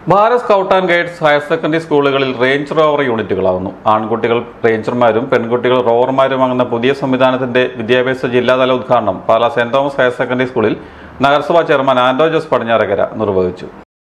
Bharat scout and guides higher secondary സ്കൂളുകളിൽ range rover യൂണിറ്റുകളാവുന്നു ആൺകുട്ടികൾ റേഞ്ചർമാരും പെൺകുട്ടികൾ റോവർമാരും അങ്ങനെ പുതിയ സംവിധാനത്തിന്റെ വിദ്യാഭ്യാസ ജില്ലാതല ഉദ്ഘാടനം Pala Saint Thomas higher secondary സ്കൂളിൽ നഗരസഭാ ചെയർമാൻ ആൻഡോ ജോസ് പടിഞ്ഞാറക്കര നിർവഹിച്ചു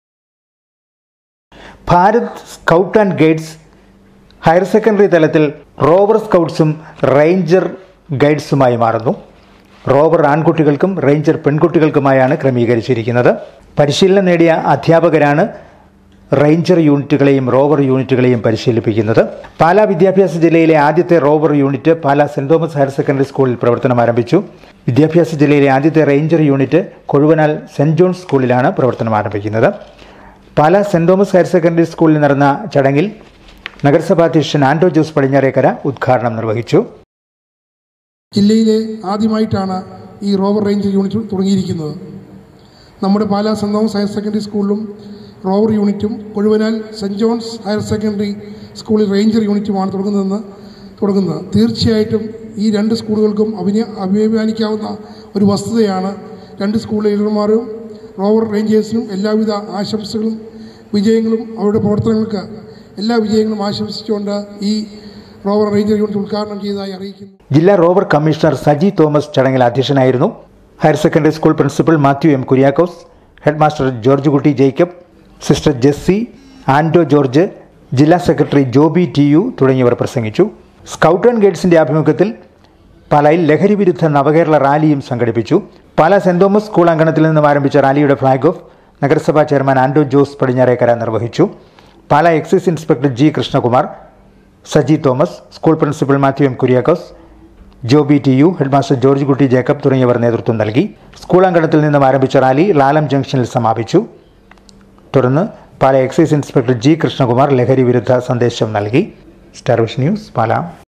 Bharat scout and guides higher secondary തലത്തിൽ റോവർ സ്കൗട്ട്സും റേഞ്ചർ ഗൈഡ്സുമായി മാറുന്നു റോവർ ആൺകുട്ടികൾക്കും റേഞ്ചർ പെൺകുട്ടികൾക്കുമായാണ് ക്രമീകരിച്ചിരിക്കുന്നത് പരിശീലനം നേടിയ അധ്യാപകരാണ് റേഞ്ചർ യൂണിറ്റുകളെയും റോവർ യൂണിറ്റുകളെയും പരിശീലിപ്പിക്കുന്നത് പാലാ വിദ്യാഭ്യാസ ജില്ലയിലെ ആദ്യത്തെ rover unit Pala Saint Thomas higher secondary സ്കൂളിൽ പ്രവർത്തനം ആരംഭിച്ചു വിദ്യാഭ്യാസ ജില്ലയിലെ ആദ്യത്തെ ranger unit Kozhuvanal Saint John's സ്കൂളിലാണ് പ്രവർത്തനം ആരംഭിക്കുന്നത് Pala Saint Thomas higher secondary സ്കൂളിൽ നടന്ന ചടങ്ങിൽ നഗരസഭാ അധ്യക്ഷൻ ആൻഡോ ജോസ് പടിഞ്ഞാറേക്കര ഉദ്ഘാടനം നിർവഹിച്ചു ജില്ലയിലെ ആദ്യമായിട്ടാണ് ഈ റോവർ റേഞ്ച് യൂണിറ്റ് തുടങ്ങിയിരിക്കുന്നത് നമ്മുടെ Pala Saint Thomas higher secondary സ്കൂളിലും റോവർ യൂണിറ്റും Kozhuvanal Saint John's higher secondary സ്കൂളിൽ റേഞ്ചർ യൂണിറ്റുമാണ് തുടങ്ങുന്നതെന്ന് തുടങ്ങുന്നത് തീർച്ചയായിട്ടും ഈ രണ്ട് സ്കൂളുകൾക്കും അഭിനയ അഭിമാനിക്കാവുന്ന ഒരു വസ്തുതയാണ് രണ്ട് സ്കൂൾ ലീഡർമാരും റോവർ റേഞ്ചേഴ്സിനും എല്ലാവിധ ആശംസകളും വിജയങ്ങളും അവരുടെ പ്രവർത്തനങ്ങൾക്ക് എല്ലാ വിജയങ്ങളും ആശംസിച്ചുകൊണ്ട് ഈ റോവർ റേഞ്ചർ യൂണിറ്റ് ഉദ്ഘാടനം ചെയ്തതായി അറിയിക്കുന്നു ജില്ലാ റോവർ കമ്മീഷണർ സജി തോമസ് ചടങ്ങിൽ അധ്യക്ഷനായിരുന്നു higher secondary school principal Mathew M Kuriakose head master George Kutty Jacob sister Jessy Ando George ജില്ലാ സെക്രട്ടറി ജോബി ടി യു തുടങ്ങിയവർ പ്രസംഗിച്ചു സ്കൗട്ട് ആൻഡ് ഗൈഡ്സിന്റെ ആഭിമുഖ്യത്തിൽ പാലായിൽ ലഹരി വിരുദ്ധ നവകേരള റാലിയും സംഘടിപ്പിച്ചു പാലാ സെന്റ് തോമസ് സ്കൂൾ അങ്കണത്തിൽ നിന്നും ആരംഭിച്ച റാലിയുടെ ഫ്ളാഗ് ഓഫ് നഗരസഭാ ചെയർമാൻ ആൻഡോ ജോസ് പടിഞ്ഞാറേക്കര നിർവഹിച്ചു Pala excise inspector G Krishnakumar Saji Thomas school principal Mathew M Kuriakose Joby T U headmaster George Kutty Jacob തുടങ്ങിയവർ നേതൃത്വം നൽകി സ്കൂൾ അങ്കണത്തിൽ നിന്നും ആരംഭിച്ച റാലി ലാലം ജംഗ്ഷനിൽ സമാപിച്ചു തുടർന്ന് Pala excise inspector G Krishnakumar ലഹരി വിരുദ്ധ സന്ദേശം നൽകി സ്റ്റാർ വിഷൻ ന്യൂസ് പാല